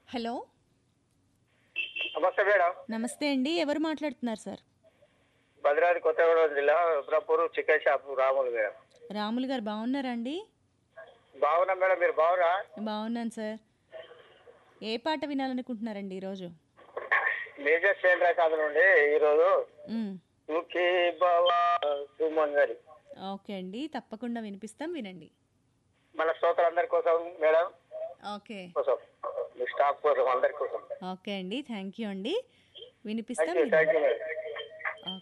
Hello నమస్తే madam నమస్తే అండి ఎవరు మాట్లాడుతున్నారు సార్ భద్రాద్రి కొత్తగూడెం జిల్లా Rudrapur chicken shop Ramulu madam Ramulu గారు బాగున్నారా అండి బాగున్నా మేడం మీరు బాగున్నా బాగున్నాను సార్ ఏ పాట వినాలనుకుంటున్నారండి ఈరోజు మేజర్ చంద్రకాంత్ నుండి ఈరోజు మ్, ముఖి బావ సుమంగరి ఓకే అండి తప్పకుండా వినిపిస్తాం వినండి మన శ్రోతలందరి కోసం మేడం ఓకే కోసం మీ స్టాఫ్ కోసం అందరి కోసం ఓకే అండి థ్యాంక్ యూ అండి వినిపిస్తాం థ్యాంక్ యూ వినండి. Thank you madam